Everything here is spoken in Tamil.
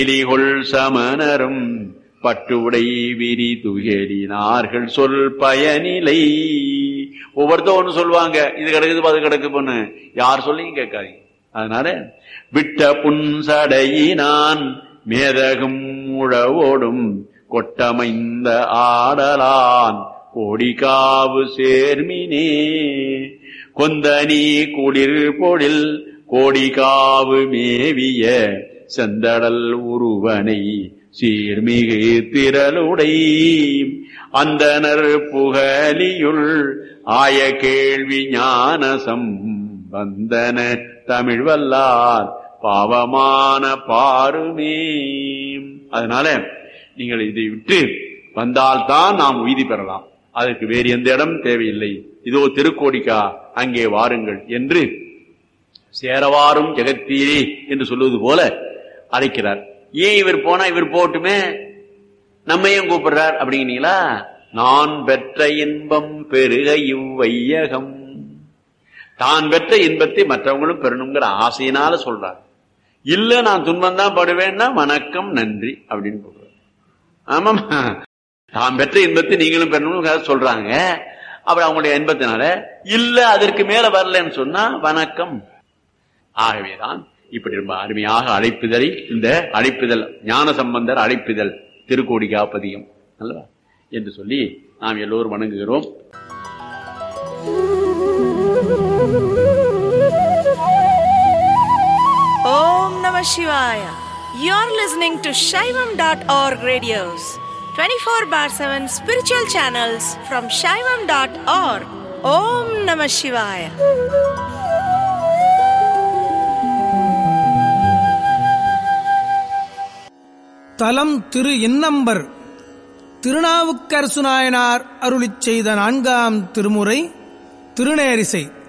இலிகொள் சமணரும் பட்டுடை விரி துயலினார்கள் சொல் பயனிலை ஒவ்வொருத்தர் ஒண்ணு சொல்லுவாங்க இது கிடக்குது அது கிடக்கு பொண்ணு யார் சொல்லியும் கேட்காதீங்க அதனால விட்ட புன்சடையினான் மேதகும் உழவோடும் கொட்டமைந்த ஆடலான் கோடிக்காவு சேர்மினே கொந்தனி குளிர் பொழில் கோடிகாவு மேவிய செந்தடல் உருவனை சீர்மிகு திரளுடை அந்தனர் புகலியுள் ஆய கேள்வி ஞானசம் வந்தன தமிழ் வல்லார் பாவமான பாருமே அதனால நீங்கள் இதை விட்டு வந்தால்தான் நாம் உய்தி பெறலாம் அதற்கு வேறு எந்த இடம் தேவையில்லை இதோ திருக்கோடிக்கா அங்கே வாருங்கள் என்று சேரவாரும் ஜெகத்தீரே என்று சொல்லுவது போல அழைக்கிறார் ஏன் இவர் போனா இவர் போட்டுமே நம்மையும் கூப்பிடுறார் அப்படிங்கிறீங்களா நான் பெற்ற இன்பம் பெருக இவ்வையகம் தான் பெற்ற இன்பத்தை மற்றவங்களும் பெறணுங்கிற ஆசையினால சொல்றார் இல்ல நான் துன்பம் தான் படுவேன்னா வணக்கம் நன்றி அப்படின்னு சொல்றார் ஆமாமா தான் பெற்ற இன்பத்தை நீங்களும் பெறணும்னு சொல்றாங்க அப்புறம் அவங்களுடைய இன்பத்தினால இல்ல அதற்கு மேல வரலன்னு சொன்னா வணக்கம் ஆகவேதான் இப்படி ரொம்ப அருமையாக அழைப்புதலை இந்த அழைப்புதல் ஞான சம்பந்தர் அழைப்புதல் திருக்கோடிக்கா பதிகம் அல்லவா என்று சொல்லி நாம் எல்லோரும் வணங்குகிறோம் Om Namah Shivaya. You're listening to Shaivam.org radios, 24 bar 7 spiritual channels from Shaivam.org. Om Namah Shivaya. தலம் திரு இன்னம்பர் திருநாவுக்கரசு நாயனார் அருளிச் செய்த நான்காம் திருமுறை திருநேரிசை